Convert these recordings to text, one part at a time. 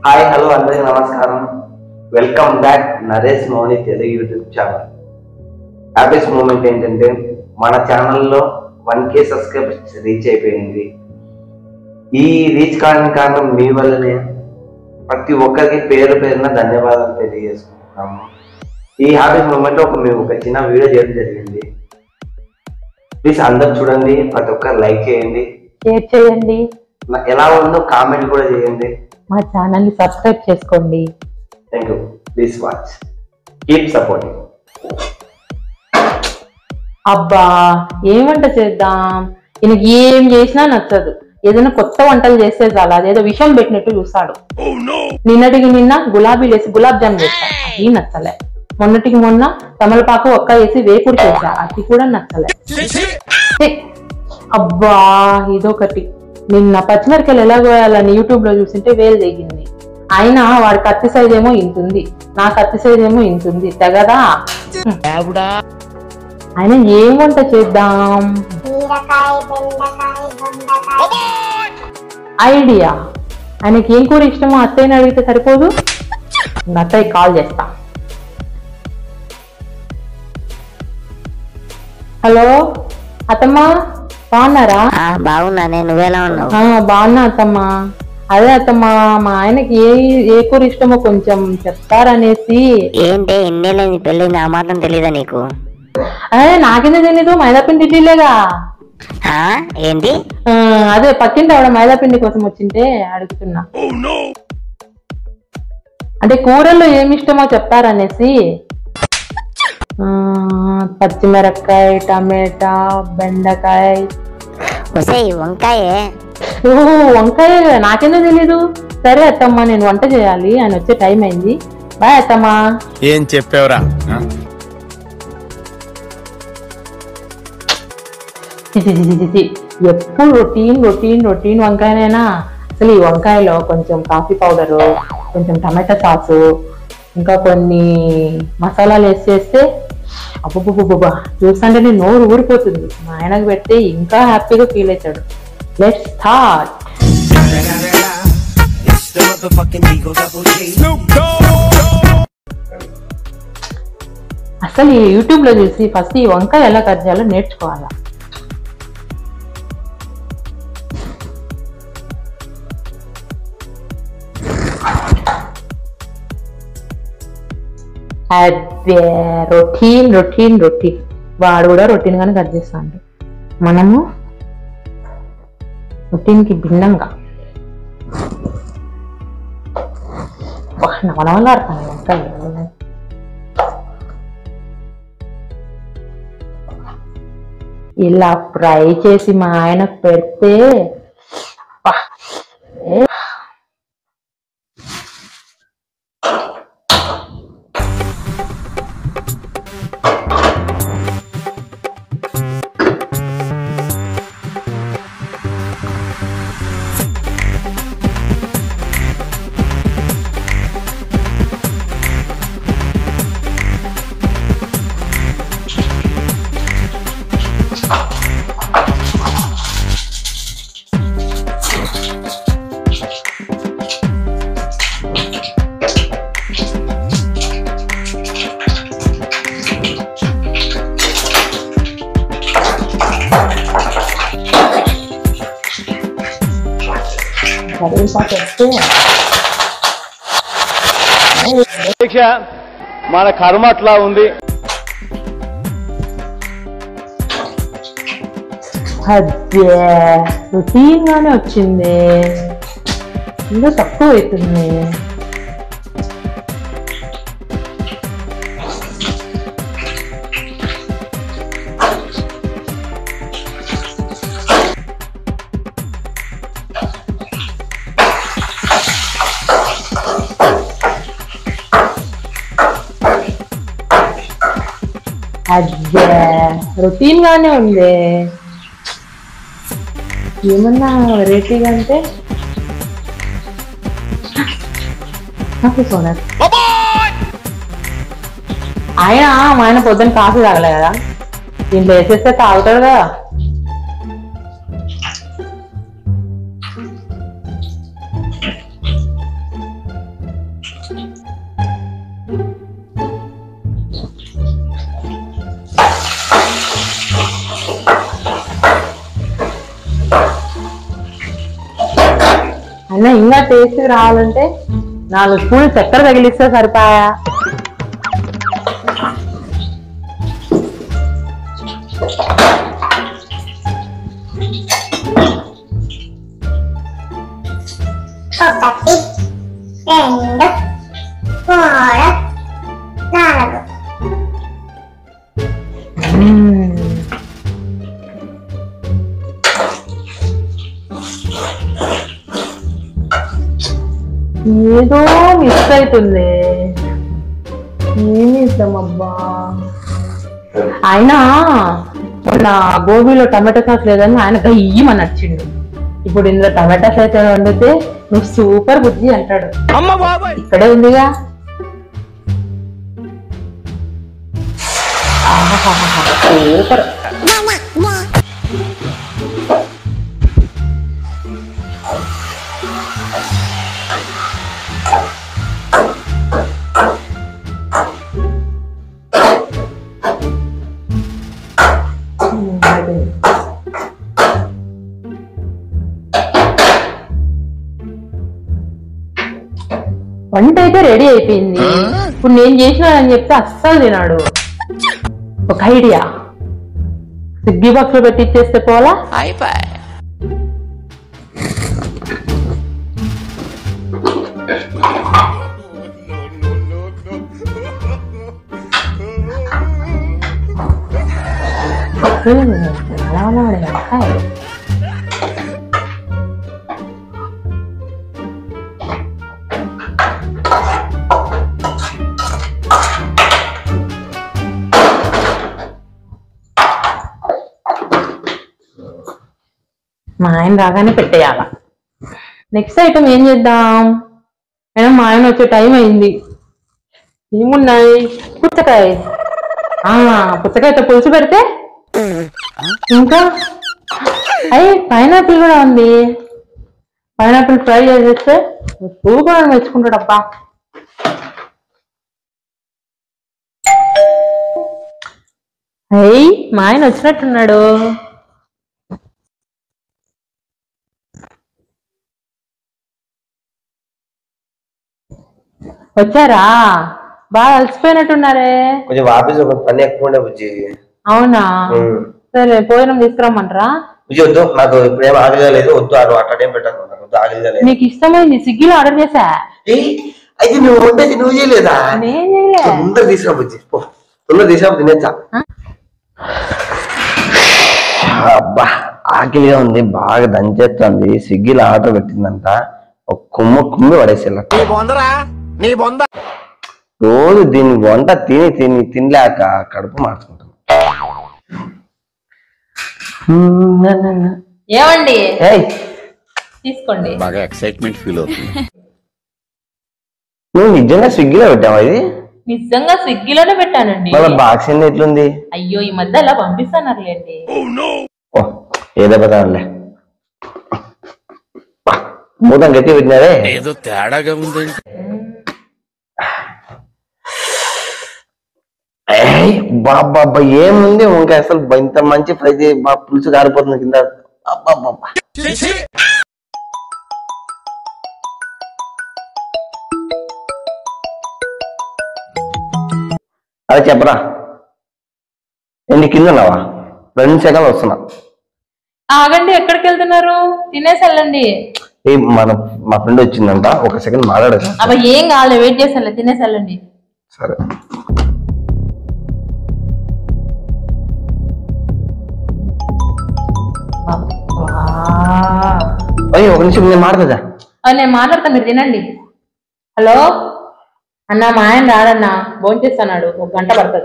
Hi hello అందరికీ నమస్కారం welcome back Naresh Mouni Telugu YouTube channel happiest moment ఏంటంటే మన ఛానల్లో వన్ కే సబ్స్క్రైబర్స్ రీచ్ అయిపోయింది ఈ రీచ్ కావడానికి కారణం మీ వల్లనే ప్రతి ఒక్కరికి పేరు పేరున ధన్యవాదాలు తెలియజేసుకుంటున్నాము ఈ హ్యాపీస్ మూమెంట్ ఒక మేము ఒక చిన్న వీడియో చేయడం జరిగింది ప్లీజ్ అందరు చూడండి ప్రతి ఒక్కరు లైక్ చేయండి షేర్ చేయండి నా- ఎలా ఉందో కామెంట్ కూడా చేయండి మా ఛానల్ ని సబ్స్క్రైబ్ చేసుకోండి thank you please watch keep supporting అబ్బా ఏం వంట చేద్దాం ఈయనకి ఏం చేసినా నచ్చదు ఏదైనా కొత్త వంటలు చేస్తే చాలు అదేదో విషం పెట్టినట్టు చూస్తాడు నిన్నటికి నిన్న గులాబీలు వేసి గులాబ్ జామ్ చేశా అది నచ్చలే మొన్నటికి మొన్న తమలపాకు ఒక్క వేసి వేపుడు చేశా అది కూడా నచ్చలే ఛీ! అబ్బా ఇదొకటి నిన్న పచ్చిమిరకాయలు ఎలా కోయాలని యూట్యూబ్ లో చూసింటే వేలు తెగింది అయినా వాడి కత్తి సైజ్ ఏమో ఇంతుంది నా కత్తి సైజ్ ఏమో ఇంతుంది తెగదా ఆయన ఏం వంట చేద్దాం బీరకాయ బెండకాయ దొండకాయ ఐడియా ఆయనకి ఏం కూర ఇష్టమో అత్తయ్యని అడిగితే సరిపోదు ఇంకా అత్తయ్య కాల్ చేస్తా హలో అత్తమ్మా బాగున్నారా ఆ, బాగున్నానే నువ్వెలా ఉన్నావు ఆ, బాగున్నా అత్తమ్మా అదే అత్తమ్మా మా ఆయనకి ఏ ఏ కూర ఇష్టమో కొంచెం చెప్తారనేసి ఏంటి ఎన్నేళ్ళని పెళ్ళింది ఆ మాత్రం తెలీదా నీకు అదే నాకెందుకు తెలీదు మైదాపిండి ఇడ్లీలేగా ఆ, ఏంటి ఆ, అదే పక్కింటి ఆవిడ మైదాపిండి కోసం వచ్చింటే అడుగుతున్నా అంటే కూరల్లో ఏమి ఇష్టమో చెప్తారనేసి ఆ, పచ్చిమిరపకాయ టమాటా బెండకాయ ఒసేయ్ వంకాయే ఓ వంకాయ నాకెందుకు తెలీదు సరే అత్తమ్మా నేను వంట చేయాలి ఆయన వచ్చే టైం అయింది బాయ్ అత్తమ్మా ఏం చెప్పావురా చి, చి, చి, చి, చి, చి. ఎప్పుడు రొటీన్ రొటీన్ రొటీన్ వంకాయనైనా అసలు ఈ వంకాయలో కొంచెం కాఫీ పౌడరు కొంచెం టమాటా సాసు ఇంకా కొన్ని మసాలాలు వేసి చేస్తే అబ్బబ్బబ్బబ్బా చూస్తుంటే నేను నోరు ఊరిపోతుంది మా ఆయనకు పెడితే ఇంకా హ్యాపీగా ఫీల్ అవుతాడు లెట్స్ స్టార్ట్ అసలు ఈ యూట్యూబ్ లో చూసి ఫస్ట్ ఈ వంకాయ ఎలా కట్ చేయాలో నేర్చుకోవాలా అదే రొటీన్ రొటీన్ రొటీన్ వాడు కూడా రొటీన్ గానే కట్ చేస్తాడు మనము రొటీన్ కి భిన్నంగా నవనవలాడుతాను వంకాయలు ఇలా ఫ్రై చేసి మా ఆయనకు పెడితే అబ్బా, ఏ కరివేపాకు వేస్తే దీక్ష మన కర్మ అట్లా ఉంది అదే రొటీన్ గానే వచ్చింది ఇంకా తక్కువ అవుతుంది అదే రొటీన్ గానే ఉంది ఏమన్నా వెరైటీగా అంటే కాఫీ పౌడర్ ఆయన మా ఆయన పొద్దున్న కాఫీ తాగలే కదా దీంట్లో వేసేస్తే తాగుతాడు కదా అయినా ఇంకా టేస్ట్ రావాలంటే నాలుగు స్పూన్లు చక్కెర తగిలిస్తే సరిపాయా ఒకటి రెండు మూడు నాలుగు మ్మ్. ఏదో మిస్ అవుతుంది ఏమి ఇద్దామబ్బా ఆయన మొన్న గోబీలో టమాటా సాస్ లేదని ఆయన గయ్యమని నచ్చిండు ఇప్పుడు ఇందులో టమాటా సాస్ ఏమైనా వండితే నువ్వు సూపర్ బుద్ధి అంటాడు ఇక్కడే ఉందిగా ఆహాహాహా, సూపర్ ఉమ్, అయిపోయింది. వంట అయితే రెడీ అయిపోయింది ఇప్పుడు నేను చేసినానని చెప్తే అస్సలు తినాడు ఒక ఐడియా స్విగ్గీ బాక్స్ లో పెట్టి ఇచ్చేస్తే పోలా హ్మ్, అలా ఉన్నాడు వెనకాయ. మా ఆయన రాగానే పెట్టేయాల నెక్స్ట్ ఐటమ్ ఏం చేద్దాం అయినా మా ఆయన వచ్చే టైం అయింది ఏమున్నాయి పుచ్చకాయ ఆ పుచ్చకాయతో పులుసు పెడితే ఇంకా అయ్యి పైనాపిల్ కూడా ఉంది పైనాపిల్ ఫ్రై చేసేస్తే సూపర్ అని మెచ్చుకుంటాడు అబ్బా అయ్యి మా ఆయన వచ్చినట్టున్నాడు వచ్చారా బాగా అలసిపోయినట్టున్నారే కొంచెం ఆఫీస్ ఒక పని ఎక్కువ ఉండే బుజ్జి అవునా ఉమ్. సరే భోజనం తీసుకురమ్మంటారా బుజ్జి వద్దు నాకు ఇప్పుడేం ఆకలిగా లేదు వద్దు అటు అట్టేం పెట్టాను నాకు వద్దు ఆకలిగా లేదు నీకు ఇష్టమైంది స్విగ్గీలో ఆర్డర్ చేసా ఏయ్, అయితే నువ్వు వండేది నువ్వు చేయలేదా నేను చేయలే ముందర తీసుకురా బుజ్జి పో తొందర తీసుకురా తినేచ్చా అబ్బా ఆకలిగా ఉంది బాగా దంచేస్తుంది స్విగ్గీలో ఆర్డర్ పెట్టిందంట ఒక కుమ్మ కుమ్మి పడేసేలా రోజు దీని వంట తిని తిని తినలేక కడుపు మార్చుకుంటాను ఏమండి ఏయ్ తీసుకోండి బాగా ఎక్సైట్మెంట్ ఫీల్ అవుతుంది నువ్వు నిజంగా స్విగ్గీలో పెట్టావా ఇది నిజంగా స్విగ్గీలోనే పెట్టానండి మళ్ళీ బాక్స్ ఏంది ఎట్లుంది అయ్యో ఈ మధ్య అలా పంపిస్తానర్లేండి ఓ ఏదో పదాలే మూతం గట్టి పెట్టినారే ఏదో తేడాగా ఉందండి ఏయ్, బాబ్బా ఏముంది ఇంకా అసలు బ- ఇంత మంచి ఫ్రై చే- బా పులుసు కారిపోతుంది కింద అబ్బబ్బబ్బా. అదే చెప్పరా ఏంటి కింద ఉన్నావా రెండు సెకండ్లు వస్తున్నా ఆగండి ఎక్కడికి వెళ్తున్నారు తినేసి వెళ్ళండి ఏ మన మా ఫ్రెండ్ వచ్చిందంట ఒక సెకండ్ మాట్లాడదు అబ్బా ఏం కావాలి వెయిట్ చేసి వెళ్ళండి తినేసి వెళ్ళండి సరే అబ్బా. అయ్యో ఒక నిమిషం నేను మాట్లాడదా ఆ, నేను మాట్లాడతా మీరు తినండి హలో అన్న మా ఆయన రాడన్నా భోంచేస్తున్నాడు ఒక గంట పడుతుంది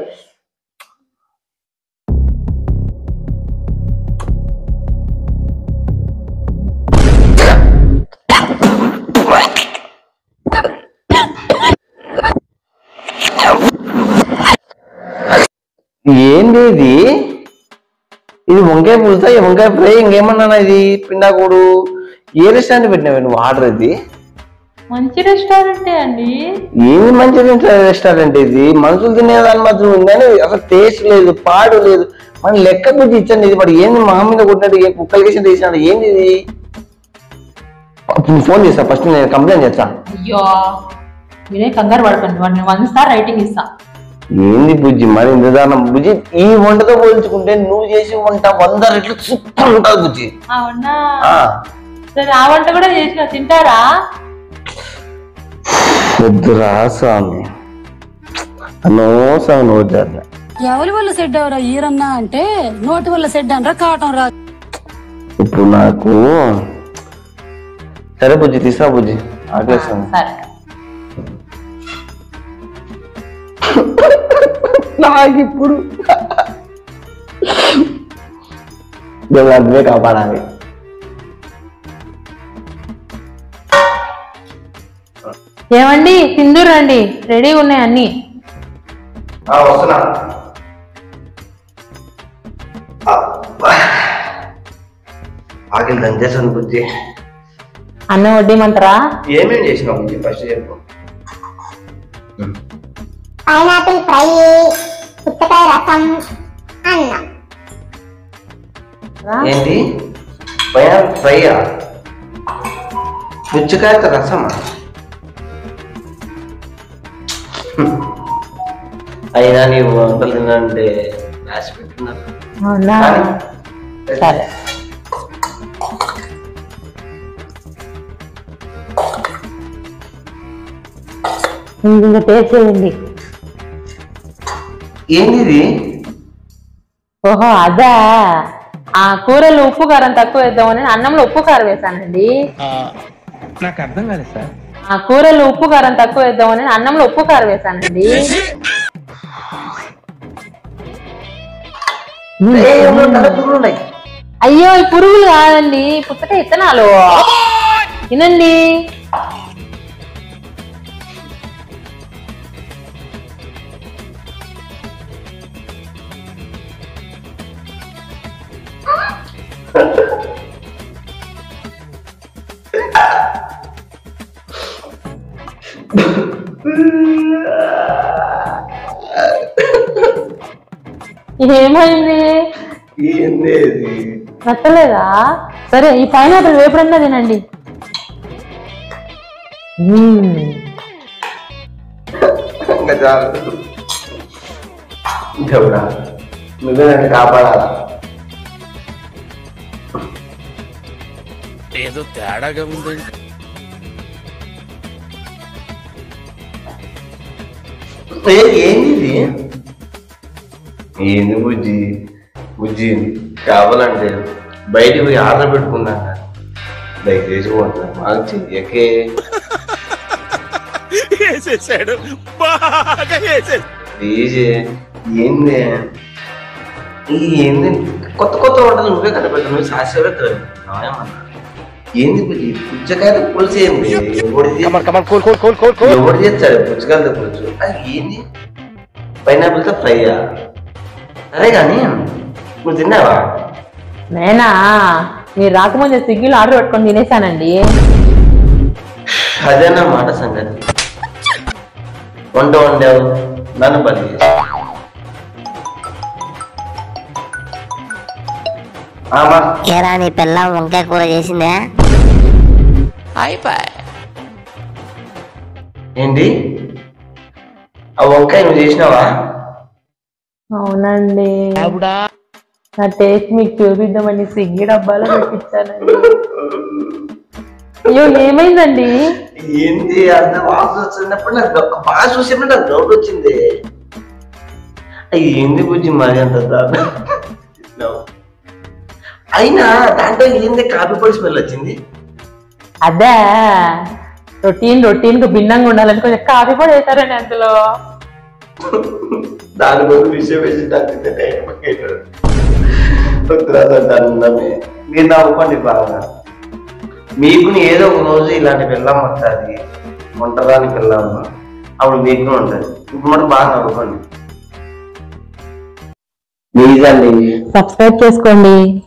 ఏంది ఇది ఇది వంకాయ పులుసా ఈ వంకాయ ఫ్రై ఇంకేమన్నా ఇది పిండాకోడు ఏ రెస్టారెంట్ పెట్టినావు నువ్వు ఆర్డర్ ఇది మంచి రెస్టారెంటే అండి ఏమి మంచి రెస్టారెంట్ ఇది మనుషులు తినేదాన్ని మాత్రం ఉందని అసలు టేస్ట్ లేదు పాడు లేదు మన లెక్క బుద్ధి ఇచ్చండి ఇది మరి ఏంది మా మీద కొట్టినట్టు ఏ కుక్కలకేషన్ తీసినాడు ఏంది ఇది అప్పుడు ఫోన్ చేస్తా ఫస్ట్ నేను కంప్లైంట్ చేస్తా అయ్యో మీరే కంగారు పడకండి వాడిని వన్ స్టార్ రైటింగ్ ఇస్తా ఏంది బుజ్జి మరి ఇంత దారుణం బుజ్జి ఈ వంటతో పోల్చుకుంటే నువ్వు చేసే వంట వంద రెట్లు సూపర్ ఉంటుంది బుజ్జి అవునా ఆ, సరే ఆ వంట కూడా చేసిన తింటారా వద్దురా స్వామి అనవసరం నువ్వు వద్దు ఎవరి వల్ల సెడ్ అవరా ఈరన్నా అంటే నోటి వల్ల సెడ్ అనరా కావటం రా ఇప్పుడు నాకు సరే బుజ్జి తీసా బుజ్జి ఆకలేస్తుంది సరే నాకు ఇప్పుడు దేవుడు అర్థమే కాపాడాలి ఏమండి తిందురండి రెడీగా ఉన్నాయి అన్ని వస్తున్నా ఆకలి దంచేసాను బుజ్జి అన్నం వడ్డీమంటారా ఏమేం చేసినావు బుజ్జి ఫస్ట్ చెప్పు పైనాపిల్ ఫ్రై పుచ్చకాయ రసం అన్నం ఏంటి పైన ఫ్రైయా పుచ్చకాయతో రసమా అయినా నీ వంటలు తినంటే రాసి పెట్టున్నా అవునా సరే ఇంకా టేస్ట్ చేయండి ఏంది ఇది ఓహో అదా ఆ కూరలో ఉప్పు కారం తక్కువ వేద్దామని అన్నంలో ఉప్పు కారం వేసానండి నాకు అర్థం కాలేదు సార్ ఆ కూరలో ఉప్పు కారం తక్కువ వేద్దామని అన్నంలో ఉప్పు కారం వేసానండి ఏ, ఏమో తలపురుగులు ఉన్నాయి. అయ్యో ఈ పురుగులు కాదండి పుచ్చకాయ ఇత్తనాలు తినండి ఏమైంది ఏంది ఇది? నచ్చలేదా సరే ఈ పైనాపిల్ వేపుడన్నా తినండి మ్మ్. ఇంకా చాలు దేవుడా నువ్వే నన్ను కాపాడాలా ఏదో తేడాగా ఉందంటే ఏ, ఏంది ఇది ఏంది బుజ్జి బుజ్జి కావాలంటే బయటికి పోయి ఆర్డర్ పెట్టుకున్నాను దయచేసి పోతా మాకు చెయ్యకే వేసేసాడు బాగా వేసేసాడు ప్లీజ్ ఏంది ఈ ఏంది కొత్త కొత్త వంటలు నువ్వే కనిపెట్టావు నువ్వు శాస్త్రవే ఏమన్నా ఏంది బుజ్జి పుచ్చకాయలు పులుసు ఏంది ఎవడిది ఎవడు చేస్తాడు పుచ్చకాయలతో పులుసు అది ఏంది పైనాపిల్తో ఫ్రైయా సరే కానీ నువ్వు తిన్నావా నేనా మీరు రాకముందే స్విగ్గీలో ఆర్డర్ పెట్టుకొని తినేసానండి అదేనా మాట సంగతి వంట వండావు నన్ను బలి చేసావు. ఆమా ఏరా నీ పిల్లం వంకాయ కూర చేసిందా ఏంటి ఆ వంకాయ నువ్వు చేసినావా అవునండి నా టేస్ట్ మీకు చూపిద్దామని స్విగ్గీ డబ్బాలో పెట్టించానండి అయ్యో ఏమైందండి ఏంటి అంత వాసన వస్తున్నప్పుడు నాకు డౌ- బాగా చూసినప్పుడు నాకు డౌట్ వచ్చింది అయ్యి ఏంది బుజ్జి మరి అంత దారుణం చేసినావు? అయినా దాంట్లో ఏంది కాఫీ పొడి స్మెల్ వచ్చింది అదే రొటీన్ రొటీన్ కు భిన్నంగా ఉండాలని కొంచెం కాఫీ కూడా వేశారండి అందులో దాని కోసం విషయం వేసి దాన్ని టైం పక్కేటాడు అన్నమే మీరు నవ్వుకోండి బాగా మీకు ఏదో ఒక రోజు ఇలాంటి పిల్లం వస్తుంది ఒంటరాని పిల్లం అప్పుడు మీకు ఉంటుంది ఇప్పుడు మనం బాగా నవ్వుకోండి ప్లీజ్ అండి సబ్స్క్రైబ్ చేసుకోండి